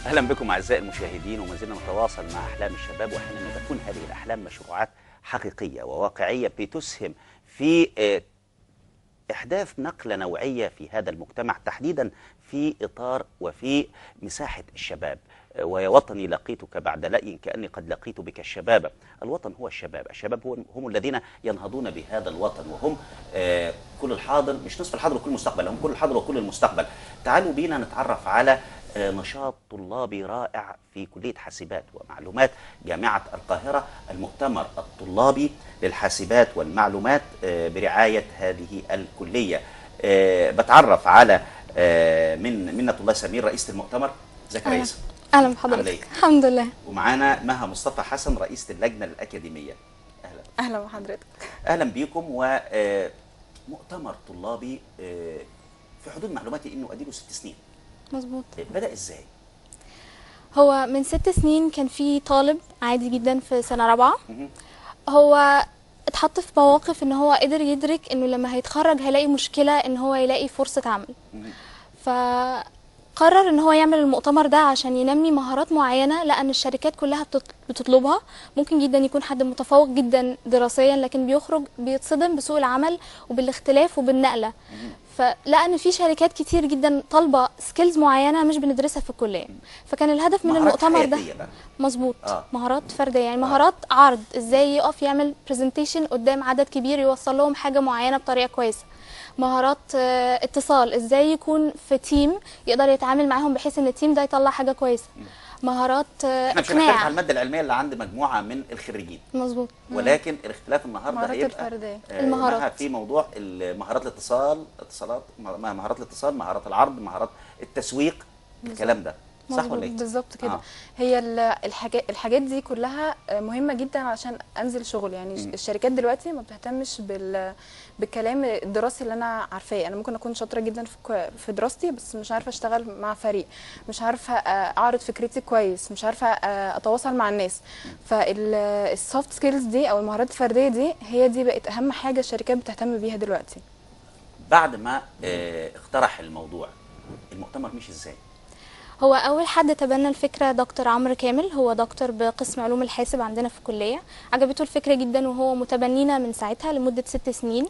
اهلا بكم اعزائي المشاهدين وما زلنا نتواصل مع احلام الشباب واحيانا تكون هذه الاحلام مشروعات حقيقيه وواقعيه بتسهم في آه، احداث نقله نوعيه في هذا المجتمع تحديدا في اطار وفي مساحه الشباب آه، ويا وطني لقيتك بعد لأي كاني قد لقيت بك الشباب الوطن هو الشباب الشباب هو هم الذين ينهضون بهذا الوطن وهم آه، كل الحاضر مش نصف الحاضر وكل المستقبل هم كل الحاضر وكل المستقبل تعالوا بينا نتعرف على آه، نشاط طلابي رائع في كلية حاسبات ومعلومات جامعة القاهرة المؤتمر الطلابي للحاسبات والمعلومات آه، برعاية هذه الكلية آه، بتعرف على آه، من منة الله سمير رئيسة المؤتمر ازيك يا أهلا. رئيسة اهلا عاملة بحضرتك إيه؟ الحمد لله ومعانا مها مصطفى حسن رئيسة اللجنة الأكاديمية أهلا اهلا بحضرتك اهلا بيكم ومؤتمر طلابي آه، في حدود معلوماتي انه اديله ست سنين مظبوط آه، بدا ازاي هو من ست سنين كان في طالب عادي جدا في سنة رابعة مهم. هو اتحط في مواقف ان هو قدر يدرك انه لما هيتخرج هيلاقي مشكلة ان هو يلاقي فرصة عمل مهم. فقرر ان هو يعمل المؤتمر ده عشان ينمي مهارات معينة لان الشركات كلها بتط- بتطلبها ممكن جدا يكون حد متفوق جدا دراسيا لكن بيخرج بيتصدم بسوق العمل وبالاختلاف وبالنقلة فلقى ان في شركات كتير جدا طالبه سكيلز معينه مش بندرسها في الكليه فكان الهدف من مهارات المؤتمر ده حياتية بقى. مظبوط آه. مهارات فرديه يعني مهارات عرض ازاي يقف يعمل برزنتيشن قدام عدد كبير يوصل لهم حاجه معينه بطريقه كويسه مهارات آه، اتصال ازاي يكون في تيم يقدر يتعامل معاهم بحيث ان التيم ده يطلع حاجه كويسه مهارات آه، احنا مش هنختلف على اقناع الماده العلميه اللي عند مجموعه من الخريجين مظبوط ولكن الاختلاف النهارده المهارات هيبقى الفردية. آه، المهارات. مها في موضوع ال- مهارات الاتصال اتصالات مه- مهارات الاتصال مهارات العرض مهارات التسويق الكلام ده صح مظبوط. ولا ايه بالظبط كده آه. آه. هي ال- الحاجات الحاجات دي كلها آه، مهمه جدا عشان انزل شغل يعني مم. الشركات دلوقتي ما بتهتمش بال بالكلام الدراسي اللي انا عارفاه انا ممكن اكون شاطره جدا في كو- في دراستي بس مش عارفه اشتغل مع فريق مش عارفه آه، اعرض فكرتي كويس مش عارفه آه، اتواصل مع الناس فالسوفت سكيلز دي او المهارات الفرديه دي هي دي بقت اهم حاجه الشركات بتهتم بيها دلوقتي بعد ما آه، اقترح الموضوع المؤتمر مشي ازاي هو اول حد تبنى الفكره دكتور عمرو كامل هو دكتور بقسم علوم الحاسب عندنا في الكليه عجبته الفكره جدا وهو متبنينا من ساعتها لمده ست سنين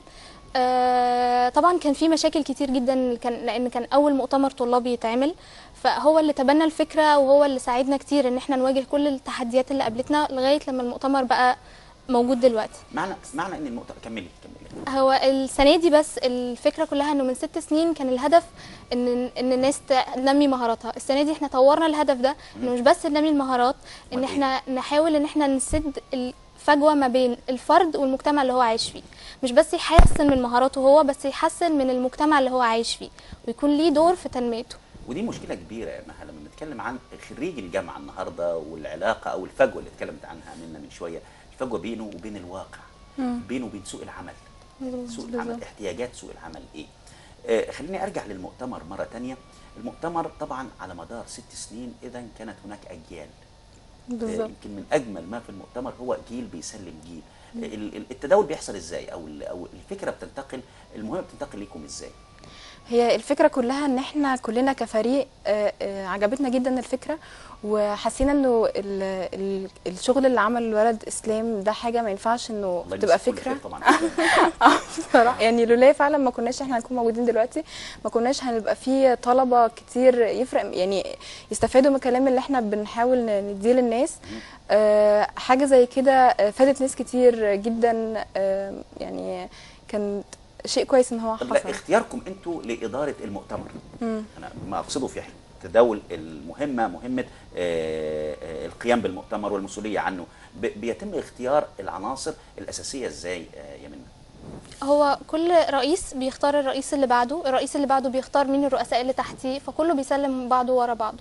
آه، طبعا كان في مشاكل كتير جدا كان لان كان اول مؤتمر طلابي يتعمل فهو اللي تبنى الفكره وهو اللي ساعدنا كتير ان احنا نواجه كل التحديات اللي قابلتنا لغايه لما المؤتمر بقى موجود دلوقتي معنى معنى ان المؤتمر كملي كملي هو السنه دي بس الفكره كلها انه من ست سنين كان الهدف ان ان الناس تنمي مهاراتها السنه دي احنا طورنا الهدف ده انه مش بس ننمي المهارات ان أمال احنا نحاول ان احنا نسد الفجوه ما بين الفرد والمجتمع اللي هو عايش فيه مش بس يحسن من مهاراته هو بس يحسن من المجتمع اللي هو عايش فيه ويكون ليه دور في تنميته ودي مشكله كبيره يا مها لما بنتكلم عن خريج الجامعه النهارده والعلاقه او الفجوه اللي اتكلمت عنها منا من شويه الفجوه بينه وبين الواقع بينه وبين سوق العمل سوق العمل احتياجات سوق العمل ايه آه خليني ارجع للمؤتمر مره تانية المؤتمر طبعا على مدار ست سنين اذا كانت هناك اجيال آه، بالظبط يمكن من اجمل ما في المؤتمر هو جيل بيسلم جيل آه، ال- ال- التداول بيحصل ازاي او ال- او الفكره بتنتقل المهمه بتنتقل ليكم ازاي هي الفكرة كلها ان احنا كلنا كفريق آه، آه، عجبتنا جدا الفكرة وحسينا انه ال- ال- الشغل اللي عمله الولد اسلام ده حاجة ما ينفعش انه الله تبقى يمسيه كل فكرة خير طبعا بصراحة يعني لولا فعلا ما كناش احنا هنكون موجودين دلوقتي ما كناش هنبقى في طلبة كتير يفرق يعني يستفادوا من الكلام اللي احنا بنحاول ن- نديه للناس آه، حاجة زي كده آه، فادت ناس كتير جدا آه، يعني كان شيء كويس ان هو طب لا حصل اختياركم انتوا لاداره المؤتمر انا ما اقصده في تداول المهمه مهمه آه، آه، القيام بالمؤتمر والمسؤوليه عنه ب- بيتم اختيار العناصر الاساسيه ازاي آه، يا منى هو كل رئيس بيختار الرئيس اللي بعده الرئيس اللي بعده بيختار مين الرؤساء اللي تحتيه فكله بيسلم بعضه ورا بعضه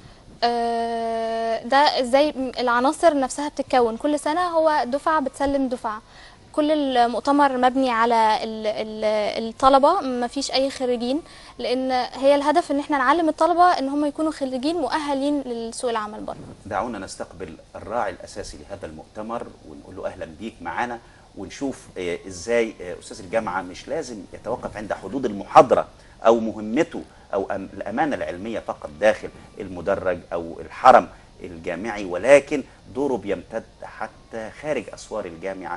آه، ده ازاي العناصر نفسها بتتكون كل سنة هو دفعة بتسلم دفعة كل المؤتمر مبني على ال- ال- الطلبة مفيش أي خريجين لأن هي الهدف إن احنا نعلم الطلبة إن هم يكونوا خريجين مؤهلين لسوق العمل بره دعونا نستقبل الراعي الاساسي لهذا المؤتمر ونقول له اهلا بيك معانا ونشوف آه، ازاي آه، استاذ الجامعه مش لازم يتوقف عند حدود المحاضره او مهمته او أم الامانه العلميه فقط داخل المدرج او الحرم الجامعي ولكن دوره بيمتد حتى خارج اسوار الجامعه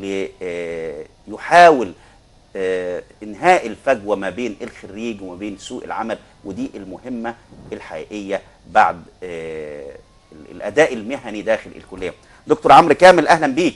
ليحاول انهاء الفجوه ما بين الخريج وما بين سوق العمل ودي المهمه الحقيقيه بعد آه، الاداء المهني داخل الكليه. دكتور عمرو كامل اهلا بيك.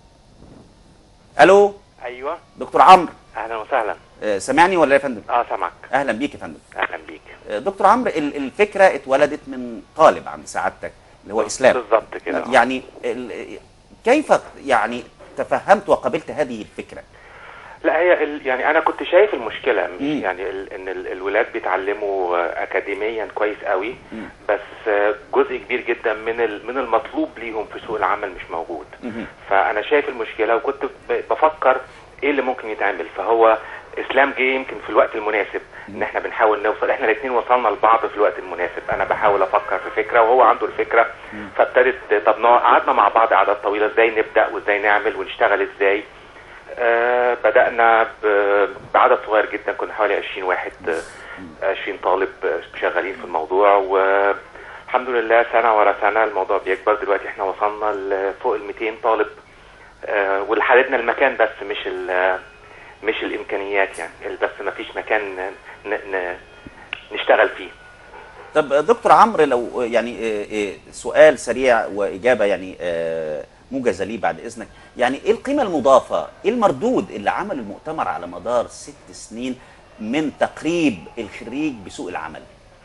الو ايوه دكتور عمرو اهلا وسهلا آه، سامعني ولا يا فندم؟ اه سامعك اهلا بيك يا فندم. اهلا بيك آه، دكتور عمرو ال- الفكره اتولدت من طالب عند سعادتك اللي هو اسلام. بالظبط كده يعني ال- كيف يعني تفهمت وقبلت هذه الفكره؟ لا هي ال... يعني انا كنت شايف المشكله مش مم. يعني ال... ان ال... الولاد بيتعلموا آه، اكاديميا كويس قوي مم. بس آه، جزء كبير جدا من ال... من المطلوب ليهم في سوق العمل مش موجود مهم. فانا شايف المشكله وكنت ب... بفكر ايه اللي ممكن يتعمل فهو اسلام جه يمكن في الوقت المناسب ان احنا بنحاول نوصل احنا الاثنين وصلنا لبعض في الوقت المناسب انا بحاول افكر في فكره وهو عنده الفكره فابتدت طب نقعد- قعدنا مع بعض قعدات طويله ازاي نبدا وازاي نعمل ونشتغل ازاي آه بدأنا ب- بعدد صغير جدا كنا حوالي 20 واحد آه، 20 طالب آه، شغالين في الموضوع والحمد لله سنة ورا سنة الموضوع بيكبر دلوقتي احنا وصلنا لفوق ال 200 طالب آه، ولحددنا المكان بس مش ال- مش الإمكانيات يعني بس ما فيش مكان ن- ن- نشتغل فيه طب دكتور عمرو لو يعني آه، آه، سؤال سريع واجابه يعني آه، موجزه لي بعد اذنك يعني ايه القيمه المضافه ايه المردود اللي عمل المؤتمر على مدار ست سنين من تقريب الخريج بسوق العمل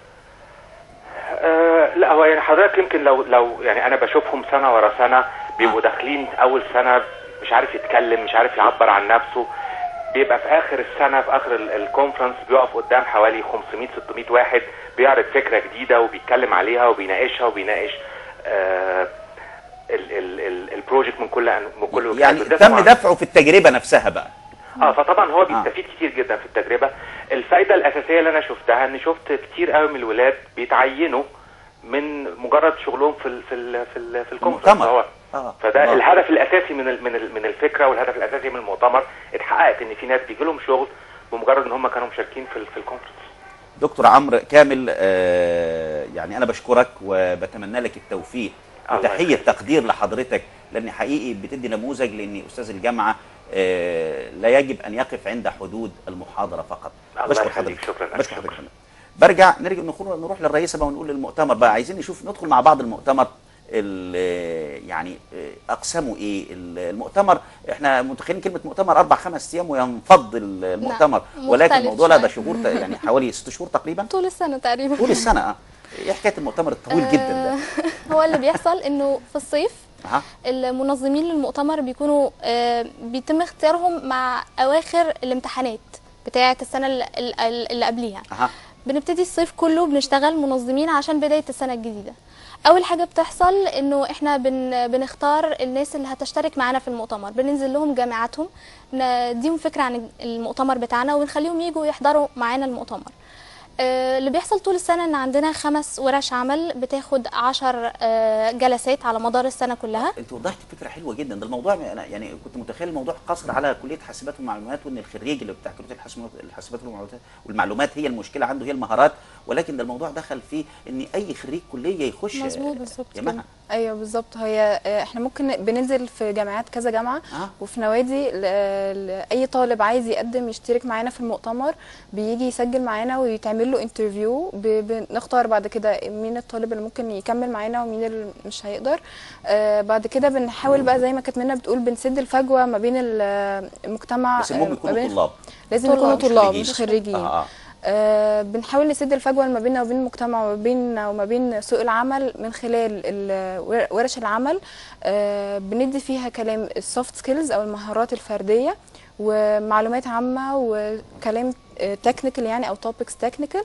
آه لا هو يعني حضرتك يمكن لو لو يعني انا بشوفهم سنه ورا سنه بيبقوا داخلين اول سنه مش عارف يتكلم مش عارف يعبر عن نفسه بيبقى في اخر السنه في اخر ال- الكونفرنس بيقف قدام حوالي 500 600 واحد بيعرض فكره جديده وبيتكلم عليها وبيناقشها وبيناقش آه ال- ال- ال- البروجكت من كل أن- من كل يعني وده تم طبعاً- دفعه في التجربه نفسها بقى اه فطبعا هو آه. بيستفيد كتير جدا في التجربه الفائده الاساسيه اللي انا شفتها ان شفت كتير قوي من الولاد بيتعينوا من مجرد شغلهم في ال في ال في ال في الكونفرنس المؤتمر. هو آه. فده الله. الهدف الاساسي من ال من ال من الفكره والهدف الاساسي من المؤتمر اتحققت ان في ناس بيجي لهم شغل بمجرد ان هم كانوا مشاركين في ال في الكونفرنس دكتور عمرو كامل آه، يعني انا بشكرك وبتمنى لك التوفيق الله وتحيه يخليك. تقدير لحضرتك لان حقيقي بتدي نموذج لان استاذ الجامعه آه، لا يجب ان يقف عند حدود المحاضره فقط الله بشكر يخليك. حضرتك شكراً. بشكر شكراً. حضرتك برجع نرجع نخرج نروح للرئيسه بقى ونقول للمؤتمر بقى عايزين نشوف ندخل مع بعض المؤتمر ال- يعني آه، اقسامه ايه المؤتمر احنا متخيلين كلمه مؤتمر اربع خمس ايام وينفض المؤتمر ولكن مختلف الموضوع لا ده شوية. شهور يعني حوالي ست شهور تقريبا طول السنه تقريبا طول السنه اه ايه حكايه المؤتمر الطويل جدا ده آه، هو اللي بيحصل انه في الصيف ها المنظمين للمؤتمر بيكونوا آه، بيتم اختيارهم مع اواخر الامتحانات بتاعه السنه اللي, اللي قبليها اها بنبتدي الصيف كله بنشتغل منظمين عشان بدايه السنه الجديده اول حاجه بتحصل انه احنا بن بنختار الناس اللي هتشترك معانا في المؤتمر بننزل لهم جامعاتهم نديهم فكره عن المؤتمر بتاعنا ونخليهم يجوا يحضروا معانا المؤتمر آه، اللي بيحصل طول السنة إن عندنا خمس ورش عمل بتاخد عشر آه، جلسات على مدار السنة كلها انت وضحت فكره حلوه جدا ده الموضوع انا يعني كنت متخيل الموضوع قصر على كليه حاسبات ومعلومات وان الخريج اللي بتاع كليه الحاسبات الحاسبات والمعلومات والمعلومات هي المشكله عنده هي المهارات ولكن ده الموضوع دخل فيه ان اي خريج كليه يخش مظبوط بالظبط يا كده. مها ايوه بالظبط هي آه، احنا ممكن بننزل في جامعات كذا جامعه اه وفي نوادي ل- لاي طالب عايز يقدم يشترك معانا في المؤتمر بيجي يسجل معانا ويتعمل له انترفيو بنختار بعد كده مين الطالب اللي ممكن يكمل معانا ومين اللي مش هيقدر آه بعد كده بنحاول بقى زي ما كانت منى بتقول بنسد الفجوه ما بين ال- المجتمع بس المهم آه، ما يكونوا بين- طلاب لازم طلاب، يكونوا مش طلاب خريجين. مش خريجين اه اه آه، بنحاول نسد الفجوه ما بيننا وبين المجتمع وما بيننا وما بين سوق العمل من خلال ال- ور- ورش العمل آه، بندي فيها كلام السوفت سكيلز او المهارات الفرديه ومعلومات عامه وكلام تكنيكال يعني او توبكس تكنيكال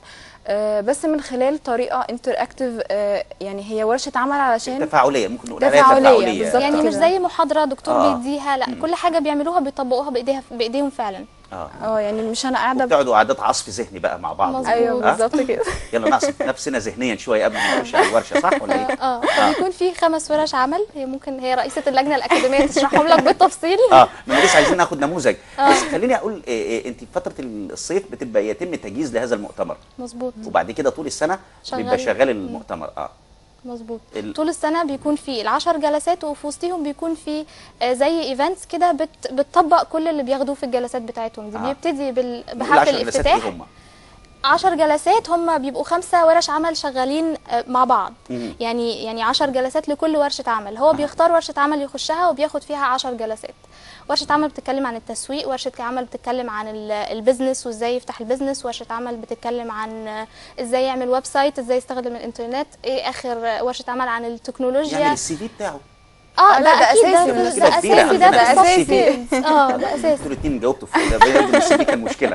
بس من خلال طريقه انتر اكتيف يعني هي ورشه عمل علشان تفاعليه ممكن نقول عليها تفاعلية، تفاعليه بالظبط. يعني مش كده. زي محاضرة دكتور آه. بيديها لا كل حاجة بيعملوها بيطبقوها بإيديها بإيديهم فعلا اه اه يعني مش انا قاعده ب- بتقعدوا قعدات عصف ذهني بقى مع بعض مظبوط. ايوه آه؟ بالظبط كده يلا نعصف نفسنا ذهنيا شويه قبل ما نخش على الورشه صح ولا ايه؟ اه فبيكون في خمس ورش عمل هي ممكن هي رئيسة اللجنة الأكاديمية تشرحهم لك بالتفصيل اه ما احنا لسه عايزين ناخد نموذج بس خليني اقول إيه إيه انت في فتره الصيف الصيف بتبقى يتم تجهيز لهذا المؤتمر مظبوط وبعد كده طول السنه شغال. بيبقى شغال المؤتمر اه مظبوط ال- طول السنه بيكون في العشر جلسات وفي وسطهم بيكون في آه، زي ايفنتس كده بت بتطبق كل اللي بياخدوه في الجلسات بتاعتهم دي آه. بيبتدي بال- نقول بحفل عشر جلسات الافتتاح ايه هم؟ عشر جلسات هم بيبقوا خمسة ورش عمل شغالين آه، مع بعض مم. يعني يعني عشر جلسات لكل ورشة عمل هو بيختار ورشة عمل يخشها وبياخد فيها عشر جلسات ورشة عمل بتتكلم عن التسويق ورشة عمل بتتكلم عن ال- البيزنس وازاي يفتح البيزنس ورشة عمل بتتكلم عن آه، ازاي يعمل ويب سايت ازاي يستخدم الانترنت ايه اخر آه، ورشة عمل عن التكنولوجيا يعمل السي في بتاعه اه لا، ده ده اكيد ده أساسي، ده مشكلة كبيرة اساسي ده عندنا ده في اساسي السي اه ده اساسي انتوا الاثنين جاوبتوا في ده بيبدو ان السي في كان مشكله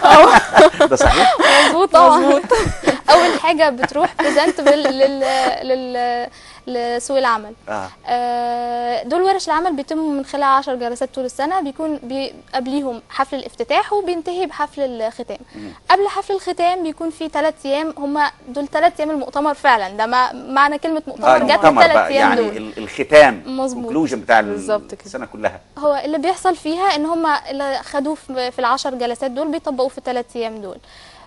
ده صحيح؟ مظبوط طبعا اول حاجه بتروح بريزنتبل لل لل لسوق العمل اه آه، دول ورش العمل بيتم من خلال 10 جلسات طول السنه بيكون بي- قبليهم حفل الافتتاح وبينتهي بحفل الختام قبل حفل الختام بيكون في ثلاث ايام هم دول ثلاث ايام المؤتمر فعلا ده ما معنى كلمه اه مؤتمر جت المؤتمر الثلاث بقى ايام يعني دول ال- الختام مظبوط. الكونكلوجن بتاع ال- بالظبط كده. السنه كلها هو اللي بيحصل فيها ان هم اللي خدوه في في العشر جلسات دول بيطبقوه في الثلاث ايام دول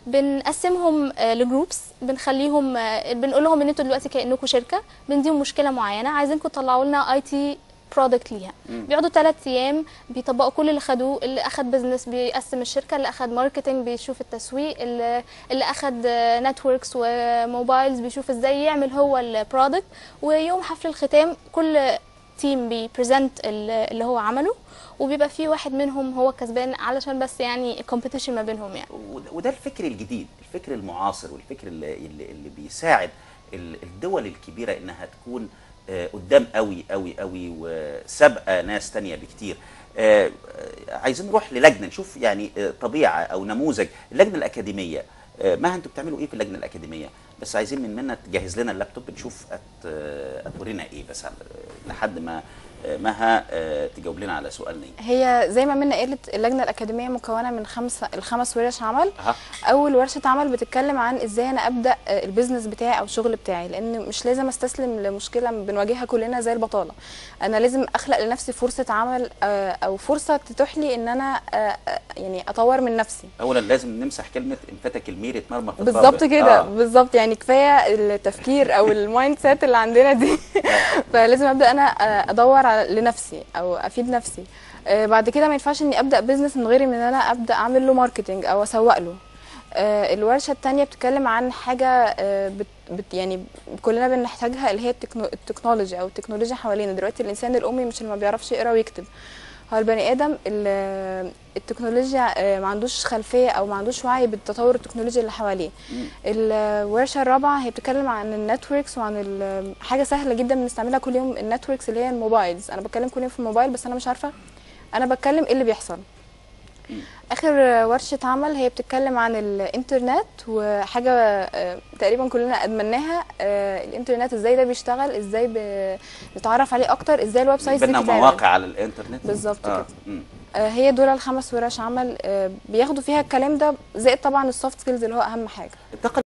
بنقسمهم آه، لجروبس بنخليهم آه، بنقول لهم ان انتوا دلوقتي كانكم شركه بنديهم مشكله معينه عايزينكم تطلعوا لنا اي تي برودكت ليها بيقعدوا ثلاث ايام بيطبقوا كل اللي خدوه اللي اخد بزنس بيقسم الشركه اللي اخد ماركتنج بيشوف التسويق اللي, اللي اخد نتوركس وموبايلز بيشوف ازاي يعمل هو البرودكت ويوم حفل الختام كل تيم بيبريزنت اللي هو عمله وبيبقى في واحد منهم هو كسبان علشان بس يعني كومبيتيشن ما بينهم يعني وده- وده الفكر الجديد الفكر المعاصر والفكر اللي, اللي, اللي بيساعد ال- الدول الكبيره انها تكون آه، قدام قوي قوي قوي وسابقه ناس تانية بكتير آه، آه، عايزين نروح للجنه نشوف يعني آه، طبيعه او نموذج اللجنه الاكاديميه آه، مها انتوا بتعملوا ايه في اللجنه الاكاديميه بس عايزين من منا تجهز لنا اللابتوب نشوف هت آه، هتورينا ايه بس آه، لحد ما آه، مها آه، تجاوب لنا على سؤالنا إيه. هي زي ما منا قالت اللجنه الاكاديميه مكونه من خمسه الخمس ورش عمل أها. اول ورشه عمل بتتكلم عن ازاي انا ابدا آه، البيزنس بتاعي او الشغل بتاعي لان مش لازم استسلم لمشكله بنواجهها كلنا زي البطاله انا لازم اخلق لنفسي فرصه عمل آه، او فرصه تتيح لي ان انا آه، آه، يعني اطور من نفسي اولا لازم نمسح كلمه ان فتك المير اتمرمى في الضرب. بالظبط كده آه. بالظبط يعني كفايه التفكير او المايند سيت اللي عندنا دي فلازم ابدا انا آه، ادور على لنفسي او افيد نفسي آه، بعد كده ما ينفعش اني ابدا بزنس من غير من ان انا ابدا اعمل له ماركتنج او اسوق له آه، الورشه الثانيه بتتكلم عن حاجه آه، بت بت يعني كلنا بنحتاجها اللي هي التكنو التكنولوجيا او التكنولوجيا حوالينا دلوقتي الانسان الامي مش اللي ما بيعرفش يقرا ويكتب هو البني ادم ال- التكنولوجيا آه، ما عندوش خلفيه او ما عندوش وعي بالتطور التكنولوجي اللي حواليه الورشه الرابعه هي بتتكلم عن النتوركس وعن ال- حاجه سهله جدا بنستعملها كل يوم النتوركس اللي هي الموبايلز انا بتكلم كل يوم في الموبايل بس انا مش عارفه انا بتكلم ايه اللي بيحصل اخر ورشه عمل هي بتتكلم عن الانترنت وحاجه آه، تقريبا كلنا ادمناها آه، الانترنت ازاي ده بيشتغل ازاي بنتعرف عليه اكتر ازاي الويب سايتس دي بينا بتتعمل. مواقع على الانترنت بالظبط آه. كده. مم. آه، هي دول الخمس ورش عمل آه، بياخدوا فيها الكلام ده زائد طبعا السوفت سكيلز اللي هو اهم حاجه الطاقه